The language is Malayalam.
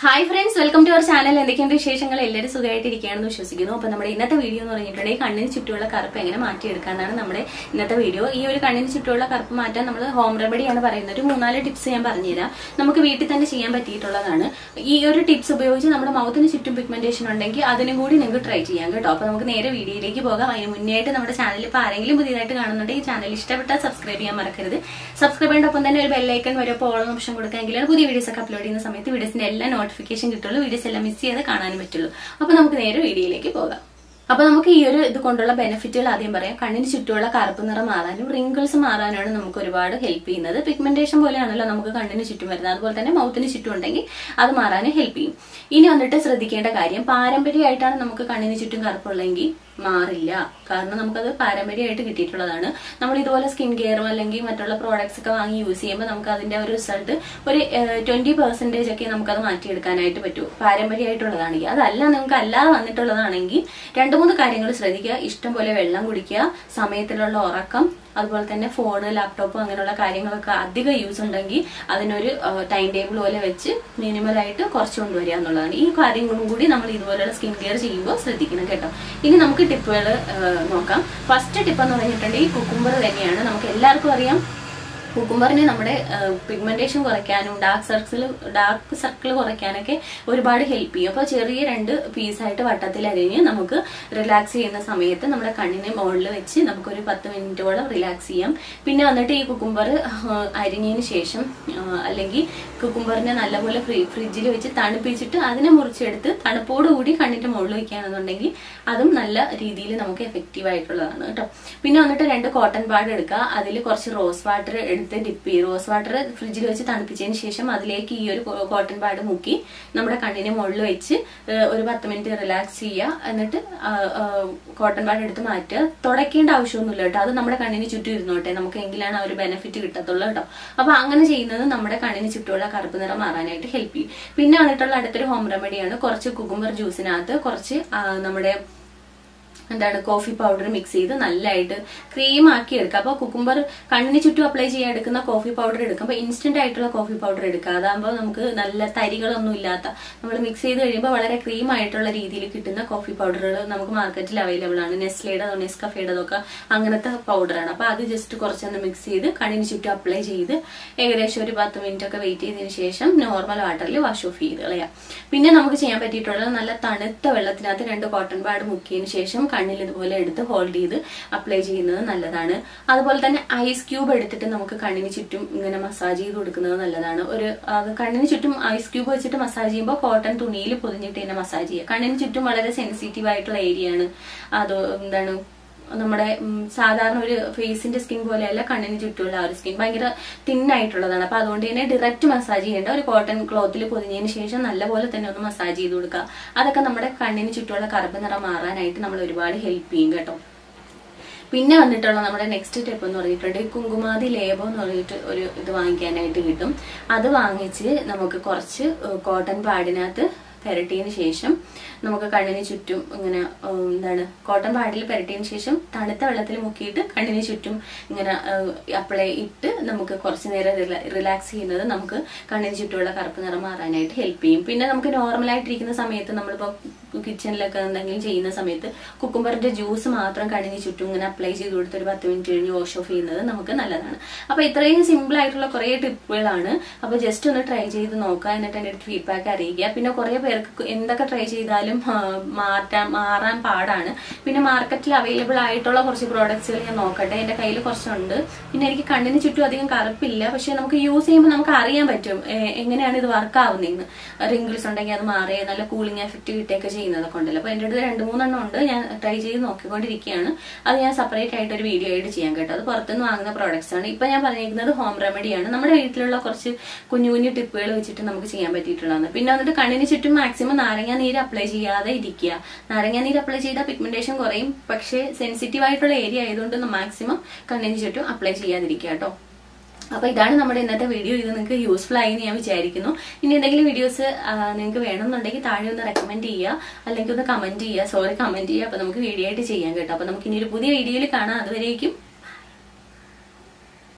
hi friends welcome to our channel എന്തൊക്കെയുണ്ട് വിശേഷങ്ങൾ എല്ലാവരും സുഖമായിട്ടിരിക്കുകയാണെന്ന് വിശ്വസിക്കുന്നു അപ്പോൾ നമ്മുടെ ഇന്നത്തെ വീഡിയോ എന്ന് പറഞ്ഞിട്ടുണ്ടെങ്കിൽ കണ്ണിന് ചുറ്റുമുള്ള കറുപ്പ് എങ്ങനെ മാറ്റിയെടുക്കാനാണ് നമ്മുടെ ഇന്നത്തെ വീഡിയോ ഈ ഒരു കണ്ണിന് ചുറ്റുമുള്ള കറുപ്പ് മാറ്റാൻ നമ്മൾ ഹോം റെമഡിയാണ് പറയുന്നത് ഒരു മൂന്നാല് ടിപ്സ് ഞാൻ പറഞ്ഞുതരാം നമുക്ക് വീട്ടിൽ തന്നെ ചെയ്യാൻ പറ്റിയിട്ടുള്ളതാണ് ഈ ഒരു ടിപ്സ് ഉപയോഗിച്ച് നമ്മുടെ മൗത്തിന് ചുറ്റും പിഗ്മെന്റേഷൻ ഉണ്ടെങ്കിൽ അതിനും കൂടി നിങ്ങൾക്ക് ട്രൈ ചെയ്യാം കേട്ടോ അപ്പോൾ നമുക്ക് നേരെ വീഡിയോയിലേക്ക് പോകാം അതിന് മുന്നേ ആയിട്ട് നമ്മുടെ ചാനൽ ഇപ്പോൾ ആരെങ്കിലും പുതിയതായിട്ട് കാണുന്നുണ്ടെങ്കിൽ ഈ ചാനൽ ഇഷ്ടപ്പെട്ടാൽ സബ്സ്ക്രൈബ് ചെയ്യാൻ മറക്കരുത് സബ്സ്ക്രൈബ് ചെയ്യേണ്ട ഒപ്പം തന്നെ ഒരു ബെല്ലൈക്കൺ വരെ ഓൾ ഓപ്ഷൻ കൊടുക്കാമെങ്കിലാണ് പുതിയ വീഡിയോസ് ഒക്കെ അപ്ലോഡ് ചെയ്യുന്ന സമയത്ത് വീഡിയോസിന്റെ എല്ലാ നോട്ടിഫിക്കേഷൻ കിട്ടുള്ളൂ വീഡിയോസ് എല്ലാം മിസ് ചെയ്യാതെ കാണാനും പറ്റുള്ളൂ അപ്പൊ നമുക്ക് നേരെ വീഡിയോയിലേക്ക് പോകാം അപ്പൊ നമുക്ക് ഈ ഒരു ഇത് കൊണ്ടുള്ള ബെനിഫിറ്റുകൾ ആദ്യം പറയാം കണ്ണിന് ചുറ്റുമുള്ള കറുപ്പ് നിറം മാറാനും റിങ്കിൾസ് മാറാനാണ് നമുക്ക് ഒരുപാട് ഹെൽപ്പ് ചെയ്യുന്നത് പിഗ്മെന്റേഷൻ പോലെയാണല്ലോ നമുക്ക് കണ്ണിന് ചുറ്റും വരുന്നത് അതുപോലെ തന്നെ മൗത്തിന് ചുറ്റും ഉണ്ടെങ്കിൽ അത് മാറാനും ഹെൽപ്പ് ചെയ്യും ഇനി വന്നിട്ട് ശ്രദ്ധിക്കേണ്ട കാര്യം പാരമ്പര്യമായിട്ടാണ് നമുക്ക് കണ്ണിന് ചുറ്റും കറുപ്പുള്ളെങ്കിൽ മാറില്ല കാരണം നമുക്കത് പാരമ്പര്യമായിട്ട് കിട്ടിയിട്ടുള്ളതാണ് നമ്മൾ ഇതുപോലെ സ്കിൻ കെയറും അല്ലെങ്കിൽ മറ്റുള്ള പ്രോഡക്ട്സ് ഒക്കെ വാങ്ങി യൂസ് ചെയ്യുമ്പോൾ നമുക്ക് അതിന്റെ ഒരു റിസൾട്ട് ഒരു ട്വന്റി പെർസെന്റേജ് ഒക്കെ നമുക്കത് മാറ്റിയെടുക്കാനായിട്ട് പറ്റൂ പാരമ്പര്യമായിട്ടുള്ളതാണെങ്കിൽ അതല്ല നിങ്ങൾക്ക് അല്ലാതെ വന്നിട്ടുള്ളതാണെങ്കിൽ രണ്ട് മൂന്ന് കാര്യങ്ങൾ ശ്രദ്ധിക്കുക ഇഷ്ടം പോലെ വെള്ളം കുടിക്കുക സമയത്തിലുള്ള ഉറക്കം അതുപോലെ തന്നെ ഫോണ് ലാപ്ടോപ്പ് അങ്ങനെയുള്ള കാര്യങ്ങളൊക്കെ അധികം യൂസ് ഉണ്ടെങ്കിൽ അതിനൊരു ടൈം ടേബിൾ പോലെ വെച്ച് മിനിമലായിട്ട് കുറച്ച് കൊണ്ടുവരിക എന്നുള്ളതാണ് ഈ കാര്യങ്ങളും കൂടി നമ്മൾ ഇതുപോലെയുള്ള സ്കിൻ കെയർ ചെയ്യുമ്പോൾ ശ്രദ്ധിക്കണം കേട്ടോ ഇനി നമുക്ക് ടിപ്പുകൾ നോക്കാം ഫസ്റ്റ് ടിപ്പ് എന്ന് പറഞ്ഞിട്ടുണ്ടെങ്കിൽ കുക്കുംബർ തന്നെയാണ് നമുക്ക് എല്ലാവർക്കും അറിയാം കുക്കുംബറിന് നമ്മുടെ പിഗ്മെന്റേഷൻ കുറയ്ക്കാനും ഡാർക്ക് സർക്കിൾ ഡാർക്ക് സർക്കിൾ കുറയ്ക്കാനൊക്കെ ഒരുപാട് ഹെൽപ്പ് ചെയ്യും അപ്പോൾ ചെറിയ രണ്ട് പീസായിട്ട് വട്ടത്തിൽ അരിഞ്ഞ് നമുക്ക് റിലാക്സ് ചെയ്യുന്ന സമയത്ത് നമ്മുടെ കണ്ണിന് മുകളിൽ വെച്ച് നമുക്കൊരു പത്ത് മിനിറ്റോളം റിലാക്സ് ചെയ്യാം പിന്നെ വന്നിട്ട് ഈ കുക്കുംബർ അരിഞ്ഞതിന് ശേഷം അല്ലെങ്കിൽ കുക്കുംബറിനെ നല്ലപോലെ ഫ്രിഡ്ജിൽ വെച്ച് തണുപ്പിച്ചിട്ട് അതിനെ മുറിച്ചെടുത്ത് തണുപ്പോടുകൂടി കണ്ണിന്റെ മുകളിൽ വെക്കുകയാണെന്നുണ്ടെങ്കിൽ അതും നല്ല രീതിയിൽ നമുക്ക് എഫക്റ്റീവ് ആയിട്ടുള്ളതാണ് കേട്ടോ പിന്നെ വന്നിട്ട് രണ്ട് കോട്ടൺ പാഡ് എടുക്കുക അതിൽ കുറച്ച് റോസ് വാട്ടർ എടുത്ത് ഡിപ്പ് ചെയ്യും റോസ് വാട്ടർ ഫ്രിഡ്ജിൽ വെച്ച് തണുപ്പിച്ചതിന് ശേഷം അതിലേക്ക് ഈ ഒരു കോട്ടൺ പാഡ് മുക്കി നമ്മുടെ കണ്ണിന് മുകളിൽ വെച്ച് ഒരു പത്ത് മിനിറ്റ് റിലാക്സ് ചെയ്യുക എന്നിട്ട് കോട്ടൺ പാഡ് എടുത്ത് മാറ്റുക തുടയ്ക്കേണ്ട ആവശ്യമൊന്നുമില്ല കേട്ടോ അത് നമ്മുടെ കണ്ണിന് ചുറ്റും ഇരുന്നോട്ടെ നമുക്ക് എങ്കിലാണ് ആ ഒരു ബെനിഫിറ്റ് കിട്ടത്തുള്ളൂ കേട്ടോ അപ്പൊ അങ്ങനെ ചെയ്യുന്നത് നമ്മുടെ കണ്ണിന് ചുറ്റുമുള്ള കറുപ്പ് നിറം മാറാനായിട്ട് ഹെൽപ്പ് ചെയ്യും പിന്നെ വന്നിട്ടുള്ള അടുത്തൊരു ഹോം റെമഡിയാണ് കുറച്ച് കുക്കുംബർ ജ്യൂസിനകത്ത് കുറച്ച് നമ്മുടെ എന്താണ് കോഫി പൗഡർ മിക്സ് ചെയ്ത് നല്ലതായിട്ട് ക്രീം ആക്കി എടുക്കുക അപ്പോൾ കുക്കുംബർ കണ്ണിന് ചുറ്റും അപ്ലൈ ചെയ്യാൻ എടുക്കുന്ന കോഫി പൗഡർ എടുക്കുമ്പോൾ ഇൻസ്റ്റന്റ് ആയിട്ടുള്ള കോഫി പൗഡർ എടുക്കുക അതാകുമ്പോൾ നമുക്ക് നല്ല തരികളൊന്നും ഇല്ലാത്ത നമ്മൾ മിക്സ് ചെയ്ത് കഴിയുമ്പോൾ വളരെ ക്രീം ആയിട്ടുള്ള രീതിയിൽ കിട്ടുന്ന കോഫി പൗഡറുകൾ നമുക്ക് മാർക്കറ്റിൽ അവൈലബിൾ ആണ് നെസ്ലയുടെതോ നെസ്കഫയുടെതോ ഒക്കെ അങ്ങനത്തെ പൗഡറാണ് അപ്പോൾ അത് ജസ്റ്റ് കുറച്ചൊന്ന് മിക്സ് ചെയ്ത് കണ്ണിന് ചുറ്റും അപ്ലൈ ചെയ്ത് ഏകദേശം ഒരു പത്ത് മിനിറ്റ് ഒക്കെ വെയിറ്റ് ചെയ്തതിന് ശേഷം നോർമൽ വാട്ടറിൽ വാഷ് ഓഫ് ചെയ്ത് കളയാം പിന്നെ നമുക്ക് ചെയ്യാൻ പറ്റിയിട്ടുള്ളത് നല്ല തണുത്ത വെള്ളത്തിനകത്ത് രണ്ട് കോട്ടൺ പാഡ് മുക്കിയതിന് ശേഷം കണ്ണിൽ ഇതുപോലെ എടുത്ത് ഹോൾഡ് ചെയ്ത് അപ്ലൈ ചെയ്യുന്നത് നല്ലതാണ് അതുപോലെ തന്നെ ഐസ് ക്യൂബ് എടുത്തിട്ട് നമുക്ക് കണ്ണിന് ചുറ്റും ഇങ്ങനെ മസാജ് ചെയ്ത് കൊടുക്കുന്നത് നല്ലതാണ് ഒരു കണ്ണിന് ചുറ്റും ഐസ് ക്യൂബ് വെച്ചിട്ട് മസാജ് ചെയ്യുമ്പോൾ കോട്ടൺ തുണിയിൽ പൊതിഞ്ഞിട്ട് തന്നെ മസാജ് ചെയ്യുക കണ്ണിന് ചുറ്റും വളരെ സെൻസിറ്റീവ് ആയിട്ടുള്ള ഏരിയ ആണ് അത് എന്താണ് നമ്മുടെ സാധാരണ ഒരു ഫേസിന്റെ സ്കിൻ പോലെയല്ല കണ്ണിന് ചുറ്റുമുള്ള ആ ഒരു സ്കിൻ ഭയങ്കര തിന്നായിട്ടുള്ളതാണ് അപ്പൊ അതുകൊണ്ട് തന്നെ ഡയറക്റ്റ് മസാജ് ചെയ്യേണ്ട ഒരു കോട്ടൺ ക്ലോത്തിൽ പൊതിഞ്ഞതിന് ശേഷം നല്ലപോലെ തന്നെ ഒന്ന് മസാജ് ചെയ്ത് കൊടുക്കുക അതൊക്കെ നമ്മുടെ കണ്ണിന് ചുറ്റുമുള്ള കറുപ്പ് നിറം മാറാനായിട്ട് നമ്മൾ ഒരുപാട് ഹെൽപ്പ് ചെയ്യും കേട്ടോ പിന്നെ വന്നിട്ടുള്ള നമ്മുടെ നെക്സ്റ്റ് സ്റ്റെപ്പ് എന്ന് പറഞ്ഞിട്ടുണ്ട് കുങ്കുമാതി ലേബോ എന്ന് പറഞ്ഞിട്ട് ഒരു ഇത് വാങ്ങിക്കാനായിട്ട് കിട്ടും അത് വാങ്ങിച്ച് നമുക്ക് കുറച്ച് കോട്ടൺ പാഡിനകത്ത് പുരട്ടിയതിന് ശേഷം നമുക്ക് കണ്ണിന് ചുറ്റും ഇങ്ങനെ എന്താണ് കോട്ടൺ പാഡിൽ പുരട്ടിയതിന് ശേഷം തണുത്ത വെള്ളത്തിൽ മുക്കിയിട്ട് കണ്ണിന് ചുറ്റും ഇങ്ങനെ അപ്ലൈ ഇട്ട് നമുക്ക് കുറച്ച് നേരം റിലാക്സ് ചെയ്യുന്നത് നമുക്ക് കണ്ണിന് ചുറ്റുമുള്ള കറുപ്പ് നിറം മാറാനായിട്ട് ഹെൽപ്പ് ചെയ്യും പിന്നെ നമുക്ക് നോർമലായിട്ടിരിക്കുന്ന സമയത്ത് നമ്മളിപ്പോൾ കിച്ചണിലൊക്കെ എന്തെങ്കിലും ചെയ്യുന്ന സമയത്ത് കുക്കുംബറിന്റെ ജ്യൂസ് മാത്രം കണ്ണിന് ചുറ്റും ഇങ്ങനെ അപ്ലൈ ചെയ്ത് കൊടുത്ത് ഒരു പത്ത് മിനിറ്റ് കഴിഞ്ഞ് വാഷ് ഓഫ് ചെയ്യുന്നത് നമുക്ക് നല്ലതാണ് അപ്പൊ ഇത്രയും സിമ്പിൾ ആയിട്ടുള്ള കുറേ ടിപ്പുകളാണ് അപ്പൊ ജസ്റ്റ് ഒന്ന് ട്രൈ ചെയ്ത് നോക്കുക എന്നിട്ട് എൻ്റെ അടുത്ത് ഫീഡ്ബാക്ക് അറിയിക്കുക പിന്നെ കുറേ പേർക്ക് എന്തൊക്കെ ട്രൈ ചെയ്താലും മാറ്റാൻ മാറാൻ പാടാണ് പിന്നെ മാർക്കറ്റിൽ അവൈലബിൾ ആയിട്ടുള്ള കുറച്ച് പ്രോഡക്ട്സുകൾ ഞാൻ നോക്കട്ടെ എൻ്റെ കയ്യിൽ കുറച്ചുണ്ട് പിന്നെ എനിക്ക് കണ്ണിന് ചുറ്റും അധികം കറുപ്പില്ല പക്ഷെ നമുക്ക് യൂസ് ചെയ്യുമ്പോൾ നമുക്ക് അറിയാൻ പറ്റും എങ്ങനെയാണ് ഇത് വർക്ക് ആവുന്നതെന്ന് റിങ്കിൾസ് ഉണ്ടെങ്കിൽ അത് മാറി നല്ല കൂളിംഗ് എഫക്റ്റ് കിട്ടിയൊക്കെ ചെയ്യുന്നതൊക്കെ ഉണ്ടല്ലോ അപ്പൊ എൻ്റെ അടുത്ത് രണ്ട് മൂന്നെണ്ണം ഉണ്ട് ഞാൻ ട്രൈ ചെയ്ത് നോക്കിക്കൊണ്ടിരിക്കുകയാണ് അത് ഞാൻ സെപ്പറേറ്റ് ആയിട്ട് ഒരു വീഡിയോ ആയിട്ട് ചെയ്യാൻ കേട്ടോ അത് പുറത്തുനിന്ന് വാങ്ങുന്ന പ്രോഡക്ട്സ് ആണ് ഇപ്പൊ ഞാൻ പറഞ്ഞിരിക്കുന്നത് ഹോം റെമഡിയാണ് നമ്മുടെ വീട്ടിലുള്ള കുറച്ച് കുഞ്ഞു കുഞ്ഞു ടിപ്പുകൾ വെച്ചിട്ട് നമുക്ക് ചെയ്യാൻ പറ്റിയിട്ടുള്ളതാണ് പിന്നെ വന്നിട്ട് കണ്ണിന് ചുറ്റും മാക്സിമം നാരങ്ങ നീര് അപ്ലൈ ചെയ്യാതെ ഇരിക്കുക നാരങ്ങ നീര് അപ്ലൈ ചെയ്താൽ പിഗ്മെന്റേഷൻ കുറയും പക്ഷേ സെൻസിറ്റീവ് ആയിട്ടുള്ള ഏരിയ ആയതുകൊണ്ട് മാക്സിമം കണ്ണിന് ചുറ്റും അപ്ലൈ ചെയ്യാതിരിക്കുക കേട്ടോ അപ്പൊ ഇതാണ് നമ്മുടെ ഇന്നത്തെ വീഡിയോ ഇത് നിങ്ങൾക്ക് യൂസ്ഫുൾ ആയി എന്ന് ഞാൻ വിചാരിക്കുന്നു ഇനി എന്തെങ്കിലും വീഡിയോസ് നിങ്ങൾക്ക് വേണമെന്നുണ്ടെങ്കിൽ താഴെ ഒന്ന് റെക്കമെൻഡ് ചെയ്യുക അല്ലെങ്കിൽ ഒന്ന് കമന്റ് ചെയ്യുക സോറി കമന്റ് ചെയ്യുക അപ്പൊ നമുക്ക് വീഡിയോ ആയിട്ട് ചെയ്യാൻ കേട്ടോ അപ്പൊ നമുക്ക് ഇനി ഒരു പുതിയ വീഡിയോയിൽ കാണാം അതുവരേക്കും